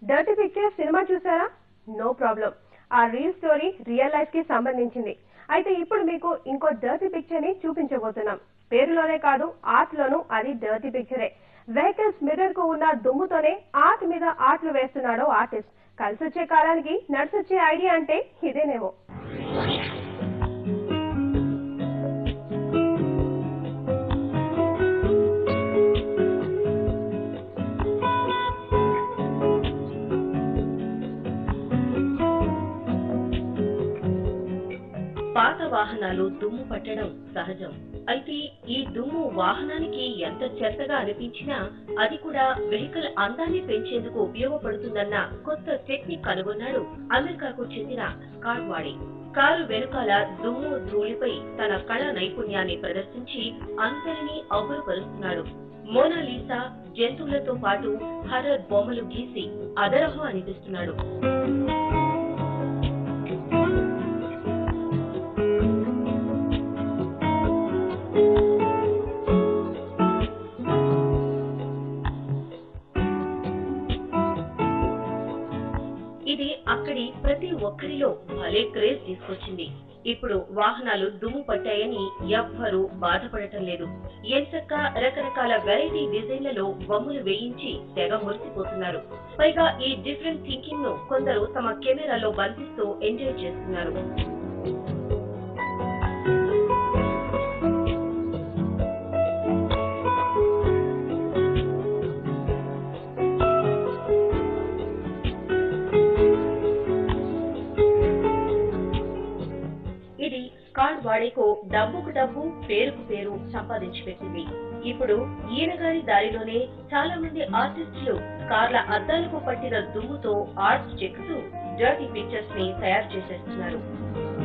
dirty picture సినిమా చూసారా no problem ఆ రీల్ స్టోరీ రియల్ లైఫ్ కి సంబంధించింది అయితే ఇప్పుడు మీకు ఇంకో డర్టీ పిక్చర్ ని చూపించబోతున్నాం పేరులోనే కాదు ఆర్ట్ లోనూ అది డర్టీ పిక్చరే వెహికల్స్ మిర్రర్ కు ఉన్న దుమ్ముతోనే ఆర్ట్ మీద ఆర్ట్లు వేస్తున్నాడు ఆర్టిస్ట్ కలిసొచ్చే కాలానికి నడిచొచ్చే ఐడియా అంటే ఇదేనేమో పాత వాహనాలు దుమ్ము పట్టడం సహజం అయితే ఈ దుమ్ము వాహనానికి ఎంత చెత్తగా అనిపించినా అది కూడా వెహికల్ అందాన్ని పెంచేందుకు ఉపయోగపడుతుందన్న కొత్త టెక్నిక్ కనుగొన్నాడు అమెరికాకు చెందిన స్కాట్ వాడి కారు వెనుకాల దుమ్ము ధూళిపై తన కళా నైపుణ్యాన్ని ప్రదర్శించి అందరినీ అబ్బురుపరుస్తున్నాడు మోనాలీసా జంతువులతో పాటు హర్రర్ బొమ్మలు గీసి అదరహం అనిపిస్తున్నాడు ఇది అక్కడి ప్రతి ఒక్కరిలో భలే క్రేజ్ తీసుకొచ్చింది ఇప్పుడు వాహనాలు దుమ్ము పట్టాయని ఎవ్వరూ బాధపడటం లేదు ఎంచక్క రకరకాల వెరైటీ డిజైన్లలో బొమ్మలు వేయించి తెగ మురిసిపోతున్నారు పైగా ఈ డిఫరెంట్ థింకింగ్ ను కొందరు తమ కెమెరాలో బంధిస్తూ ఎంజాయ్ చేస్తున్నారు ఇది స్కాట్ వాడేకు డబ్బుకు డబ్బు పేరుకు పేరు సంపాదించి పెట్టింది ఇప్పుడు ఈయన గారి దారిలోనే చాలా మంది ఆర్టిస్టులు కార్ల అద్దాలకు పట్టిన దుమ్ముతో ఆర్ట్స్ చెక్కుతూ డర్టీ పిక్చర్స్ ని తయారు చేసేస్తున్నారు